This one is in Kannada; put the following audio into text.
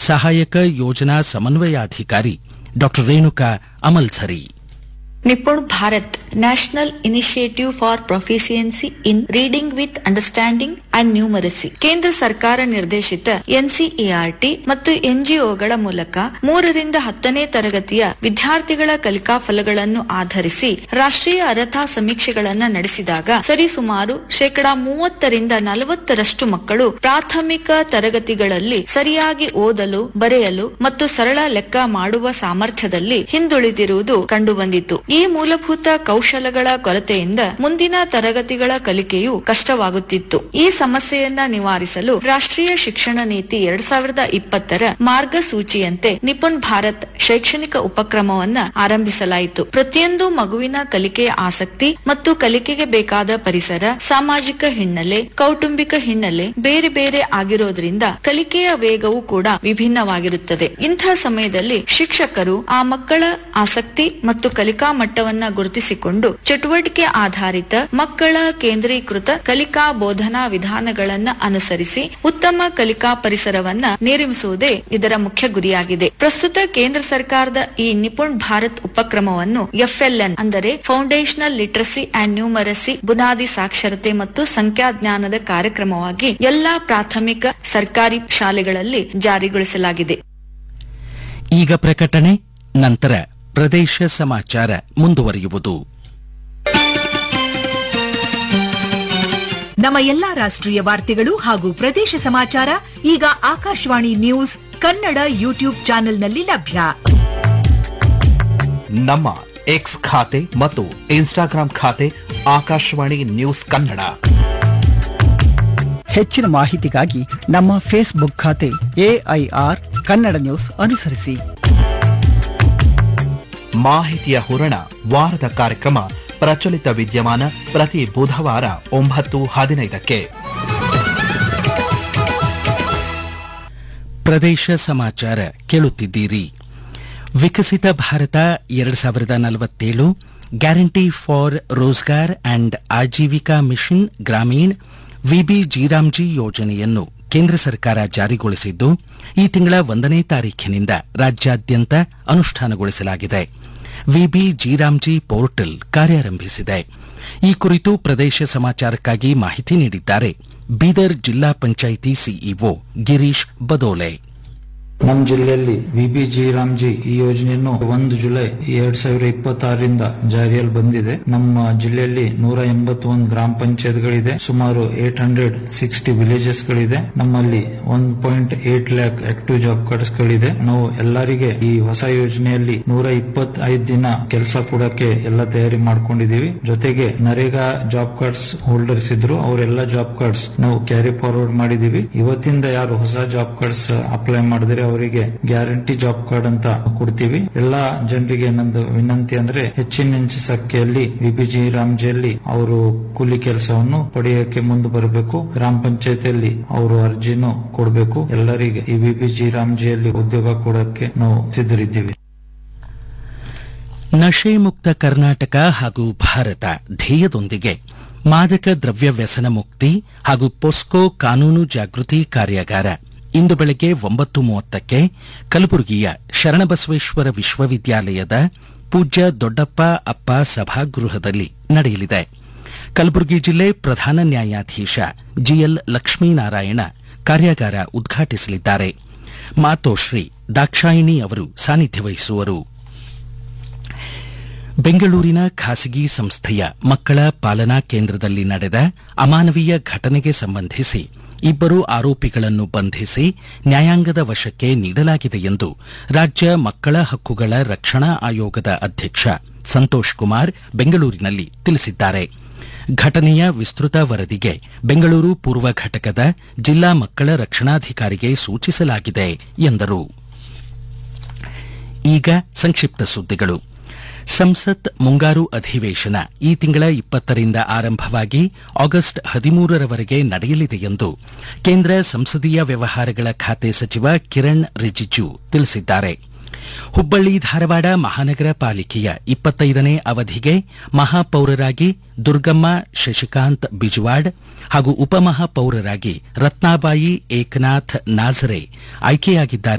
ಸಹಾಯಕ ಯೋಜನಾ ಸಮನ್ವಯಾಧಿಕಾರಿ ಡಾ Renuka Amalsari Nipun Bharat national initiative for proficiency in reading with understanding and numeracy ಕೇಂದ್ರ ಸರ್ಕಾರ ನಿರ್ದೇಶಿತ ಎನ್ಸಿಇಆರ್ಟಿ ಮತ್ತು ಎನ್ಜಿಒಗಳ ಮೂಲಕ ಮೂರರಿಂದ ಹತ್ತನೇ ತರಗತಿಯ ವಿದ್ಯಾರ್ಥಿಗಳ ಕಲಿಕಾ ಫಲಗಳನ್ನು ಆಧರಿಸಿ ರಾಷ್ಟ್ರೀಯ ಅರ್ಹತಾ ಸಮೀಕ್ಷೆಗಳನ್ನು ನಡೆಸಿದಾಗ ಸರಿಸುಮಾರು ಶೇಕಡಾ ಮೂವತ್ತರಿಂದ ನಲವತ್ತರಷ್ಟು ಮಕ್ಕಳು ಪ್ರಾಥಮಿಕ ತರಗತಿಗಳಲ್ಲಿ ಸರಿಯಾಗಿ ಓದಲು ಬರೆಯಲು ಮತ್ತು ಸರಳ ಲೆಕ್ಕ ಮಾಡುವ ಸಾಮರ್ಥ್ಯದಲ್ಲಿ ಹಿಂದುಳಿದಿರುವುದು ಕಂಡುಬಂದಿತು ಈ ಮೂಲಭೂತ ಕೌಶಲಗಳ ಕೊರತೆಯಿಂದ ಮುಂದಿನ ತರಗತಿಗಳ ಕಲಿಕೆಯು ಕಷ್ಟವಾಗುತ್ತಿತ್ತು ಈ ಸಮಸ್ಯೆಯನ್ನ ನಿವಾರಿಸಲು ರಾಷ್ಟ್ರೀಯ ಶಿಕ್ಷಣ ನೀತಿ ಎರಡ್ ಸಾವಿರದ ಇಪ್ಪತ್ತರ ಮಾರ್ಗಸೂಚಿಯಂತೆ ನಿಪುಣ್ ಭಾರತ್ ಶೈಕ್ಷಣಿಕ ಉಪಕ್ರಮವನ್ನ ಆರಂಭಿಸಲಾಯಿತು ಪ್ರತಿಯೊಂದು ಮಗುವಿನ ಕಲಿಕೆಯ ಆಸಕ್ತಿ ಮತ್ತು ಕಲಿಕೆಗೆ ಬೇಕಾದ ಪರಿಸರ ಸಾಮಾಜಿಕ ಹಿನ್ನೆಲೆ ಕೌಟುಂಬಿಕ ಹಿನ್ನೆಲೆ ಬೇರೆ ಬೇರೆ ಆಗಿರೋದ್ರಿಂದ ಕಲಿಕೆಯ ವೇಗವೂ ಕೂಡ ವಿಭಿನ್ನವಾಗಿರುತ್ತದೆ ಇಂಥ ಸಮಯದಲ್ಲಿ ಶಿಕ್ಷಕರು ಆ ಮಕ್ಕಳ ಆಸಕ್ತಿ ಮತ್ತು ಕಲಿಕಾ ಮಟ್ಟವನ್ನ ಗುರುತಿಸಿಕೊಂಡು ಚಟುವಟಿಕೆ ಆಧಾರಿತ ಮಕ್ಕಳ ಕೇಂದ್ರೀಕೃತ ಕಲಿಕಾ ಬೋಧನಾ ವಿಧಾನಗಳನ್ನ ಅನುಸರಿಸಿ ಉತ್ತಮ ಕಲಿಕಾ ಪರಿಸರವನ್ನ ನಿರ್ಮಿಸುವುದೇ ಇದರ ಮುಖ್ಯ ಗುರಿಯಾಗಿದೆ ಪ್ರಸ್ತುತ ಕೇಂದ್ರ ಸರ್ಕಾರದ ಈ ನಿಪುಣ್ ಭಾರತ್ ಉಪಕ್ರಮವನ್ನು ಎಫ್ಎಲ್ಎನ್ ಅಂದರೆ ಫೌಂಡೇಶನಲ್ ಲಿಟ್ರಸಿ ಅಂಡ್ ನ್ಯೂಮರಸಿ ಬುನಾದಿ ಸಾಕ್ಷರತೆ ಮತ್ತು ಸಂಖ್ಯಾಜ್ಞಾನದ ಕಾರ್ಯಕ್ರಮವಾಗಿ ಎಲ್ಲಾ ಪ್ರಾಥಮಿಕ ಸರ್ಕಾರಿ ಶಾಲೆಗಳಲ್ಲಿ ಜಾರಿಗೊಳಿಸಲಾಗಿದೆ ಈಗ ಪ್ರಕಟಣೆ ನಂತರ ಪ್ರದೇಶ ಸಮಾಚಾರ ಮುಂದುವರಿಯುವುದು ನಮ್ಮ ಎಲ್ಲಾ ರಾಷ್ಟ್ರೀಯ ವಾರ್ತೆಗಳು ಹಾಗೂ ಪ್ರದೇಶ ಸಮಾಚಾರ ಈಗ ಆಕಾಶವಾಣಿ ನ್ಯೂಸ್ ಕನ್ನಡ ಯೂಟ್ಯೂಬ್ ಚಾನೆಲ್ನಲ್ಲಿ ಲಭ್ಯ ನಮ್ಮ ಎಕ್ಸ್ ಖಾತೆ ಮತ್ತು ಇನ್ಸ್ಟಾಗ್ರಾಂ ಖಾತೆ ಆಕಾಶವಾಣಿ ನ್ಯೂಸ್ ಕನ್ನಡ ಹೆಚ್ಚಿನ ಮಾಹಿತಿಗಾಗಿ ನಮ್ಮ ಫೇಸ್ಬುಕ್ ಖಾತೆ ಎಐಆರ್ ಕನ್ನಡ ನ್ಯೂಸ್ ಅನುಸರಿಸಿ ಮಾಹಿತಿಯ ಹೂರಣ ವಾರದ ಕಾರ್ಯಕ್ರಮ ಪ್ರಚಲಿತ ವಿದ್ಯಮಾನ ಪ್ರತಿ ಬುಧವಾರ ಒಂಬತ್ತು ಹದಿನೈದಕ್ಕೆ ಪ್ರದೇಶ ಸಮಾಚಾರ ಕೇಳುತ್ತಿದ್ದೀರಿ ವಿಕಸಿತ ಭಾರತ ಎರಡು ಸಾವಿರದ ನಲವತ್ತೇಳು guarantee for Rozgar and Ajeevika mission Gramin VB G RAM G ಯೋಜನೆಯನ್ನು ಕೇಂದ್ರ ಸರ್ಕಾರ ಜಾರಿಗೊಳಿಸಿದ್ದು ಈ ತಿಂಗಳ ಒಂದನೇ ತಾರೀಖಿನಿಂದ ರಾಜ್ಯಾದ್ಯಂತ ಅನುಷ್ಠಾನಗೊಳಿಸಲಾಗಿದೆ ವಿಬಿ ಜೀರಾಮ್ಜಿ ಪೋರ್ಟಲ್ ಕಾರ್ಯಾರಂಭಿಸಿದೆ ಈ ಕುರಿತು ಪ್ರದೇಶ ಸಮಾಚಾರಕ್ಕಾಗಿ ಮಾಹಿತಿ ನೀಡಿದ್ದಾರೆ ಬೀದರ್ ಜಿಲ್ಲಾ ಪಂಚಾಯಿತಿ ಸಿಇಒ ಗಿರೀಶ್ ಬದೋಲೆ ನಮ್ಮ ಜಿಲ್ಲೆಯಲ್ಲಿ ವಿಬಿಜಿ ರಾಮ್ಜಿ ಈ ಯೋಜನೆಯನ್ನು ಒಂದು ಜುಲೈ ಎರಡ್ ಸಾವಿರದ ಇಪ್ಪತ್ತಾರರಿಂದ ಜಾರಿಯಲ್ಲಿ ಬಂದಿದೆ ನಮ್ಮ ಜಿಲ್ಲೆಯಲ್ಲಿ ನೂರ ಎಂಬತ್ತೊಂದು ಗ್ರಾಮ ಪಂಚಾಯತ್ಗಳಿದೆ ಸುಮಾರು ಏಟ್ ಹಂಡ್ರೆಡ್ ಸಿಕ್ಸ್ಟಿ ವಿಲೇಜಸ್ ಗಳಿದೆ ನಮ್ಮಲ್ಲಿ one point eight lakh active job cards ಗಳಿದೆ ನಾವು ಎಲ್ಲರಿಗೆ ಈ ಹೊಸ ಯೋಜನೆಯಲ್ಲಿ ನೂರ ಇಪ್ಪತ್ತೈದು ದಿನ ಕೆಲಸ ಕೊಡಕ್ಕೆ ಎಲ್ಲ ತಯಾರಿ ಮಾಡ್ಕೊಂಡಿದೀವಿ ಜೊತೆಗೆ ನರೇಗಾ ಜಾಬ್ ಕಾರ್ಡ್ಸ್ ಹೋಲ್ಡರ್ಸ್ ಇದ್ರು ಅವರೆಲ್ಲ ಜಾಬ್ ಕಾರ್ಡ್ಸ್ ನಾವು ಕ್ಯಾರಿ ಫಾರ್ವರ್ಡ್ ಮಾಡಿದೀವಿ ಇವತ್ತಿಂದ ಯಾರು ಹೊಸ ಜಾಬ್ ಕಾರ್ಡ್ಸ್ ಅಪ್ಲೈ ಮಾಡಿದ್ರೆ ಅವರಿಗೆ ಗ್ಯಾರಂಟಿ ಜಾಬ್ ಕಾರ್ಡ್ ಅಂತ ಕೊಡ್ತೀವಿ ಎಲ್ಲಾ ಜನರಿಗೆ ನಂದು ವಿನಂತಿ ಅಂದ್ರೆ ಹೆಚ್ಚಿನ ಹೆಚ್ಚು ಸಂಖ್ಯೆಯಲ್ಲಿ ವಿಬಿಜಿ ರಾಮ್ಜಿಯಲ್ಲಿ ಅವರು ಕೂಲಿ ಕೆಲಸವನ್ನು ಪಡೆಯಕ್ಕೆ ಮುಂದೆ ಬರಬೇಕು ಗ್ರಾಮ ಪಂಚಾಯತಿಯಲ್ಲಿ ಅವರು ಅರ್ಜಿನೂ ಕೊಡಬೇಕು ಎಲ್ಲರಿಗೆ ಈ ವಿಬಿಜಿ ರಾಮ್ಜಿಯಲ್ಲಿ ಉದ್ಯೋಗ ಕೊಡಕ್ಕೆ ನಾವು ಸಿದ್ಧರಿದ್ದೀವಿ ನಶೆ ಮುಕ್ತ ಕರ್ನಾಟಕ ಹಾಗೂ ಭಾರತ ಧ್ಯೇಯದೊಂದಿಗೆ ಮಾದಕ ದ್ರವ್ಯ ವ್ಯಸನ ಮುಕ್ತಿ ಹಾಗೂ ಪೊಸ್ಕೋ ಕಾನೂನು ಜಾಗೃತಿ ಕಾರ್ಯಾಗಾರ ಇಂದು ಬೆಳಗ್ಗೆ ಒಂಬತ್ತು ಮೂವತ್ತಕ್ಕೆ ಕಲಬುರಗಿಯ ಶರಣಬಸವೇಶ್ವರ ವಿಶ್ವವಿದ್ಯಾಲಯದ ಪೂಜ್ಯ ದೊಡ್ಡಪ್ಪ ಅಪ್ಪ ಸಭಾಗೃಹದಲ್ಲಿ ನಡೆಯಲಿದೆ ಕಲಬುರಗಿ ಜಿಲ್ಲೆ ಪ್ರಧಾನ ನ್ಯಾಯಾಧೀಶ ಜಿಎಲ್ ಲಕ್ಷ್ಮೀನಾರಾಯಣ ಕಾರ್ಯಾಗಾರ ಉದ್ಘಾಟಿಸಲಿದ್ದಾರೆ ಮಾತೋಶ್ರೀ ದಾಕ್ಷಾಯಿಣಿ ಅವರು ಸಾನ್ನಿಧ್ಯ ವಹಿಸುವರು ಬೆಂಗಳೂರಿನ ಖಾಸಗಿ ಸಂಸ್ಥೆಯ ಮಕ್ಕಳ ಪಾಲನಾ ಕೇಂದ್ರದಲ್ಲಿ ನಡೆದ ಅಮಾನವೀಯ ಘಟನೆಗೆ ಸಂಬಂಧಿಸಿ ಇಬ್ಬರು ಆರೋಪಿಗಳನ್ನು ಬಂಧಿಸಿ ನ್ಯಾಯಾಂಗದ ವಶಕ್ಕೆ ನೀಡಲಾಗಿದೆ ಎಂದು ರಾಜ್ಯ ಮಕ್ಕಳ ಹಕ್ಕುಗಳ ರಕ್ಷಣಾ ಆಯೋಗದ ಅಧ್ಯಕ್ಷ ಸಂತೋಷ್ ಕುಮಾರ್ ಬೆಂಗಳೂರಿನಲ್ಲಿ ತಿಳಿಸಿದ್ದಾರೆ ಘಟನೆಯ ವಿಸ್ತೃತ ವರದಿಗೆ ಬೆಂಗಳೂರು ಪೂರ್ವ ಘಟಕದ ಜಿಲ್ಲಾ ಮಕ್ಕಳ ರಕ್ಷಣಾಧಿಕಾರಿಗೆ ಸೂಚಿಸಲಾಗಿದೆ ಎಂದರು ಈಗ ಸಂಕ್ಷಿಪ್ತ ಸುದ್ದಿಗಳು ಸಂಸತ್ ಮುಂಗಾರು ಅಧಿವೇಶನ ಈ ತಿಂಗಳ ಇಪ್ಪತ್ತರಿಂದ ಆರಂಭವಾಗಿ ಆಗಸ್ಟ್ ಹದಿಮೂರರವರೆಗೆ ನಡೆಯಲಿದೆ ಎಂದು ಕೇಂದ್ರ ಸಂಸದೀಯ ವ್ಯವಹಾರಗಳ ಖಾತೆ ಸಚಿವ ಕಿರಣ್ ರಿಜಿಜು ತಿಳಿಸಿದ್ದಾರೆ ಹುಬ್ಬಳ್ಳಿ ಧಾರವಾಡ ಮಹಾನಗರ ಪಾಲಿಕೆಯ ಇಪ್ಪತ್ತೈದನೇ ಅವಧಿಗೆ ಮಹಾಪೌರರಾಗಿ ದುರ್ಗಮ್ಮ ಶಶಿಕಾಂತ್ ಬಿಜವಾಡ್ ಹಾಗೂ ಉಪಮಹಾಪೌರರಾಗಿ ರತ್ನಾಬಾಯಿ ಏಕನಾಥ್ ನಾಝರೆ ಆಯ್ಕೆಯಾಗಿದ್ದಾರೆ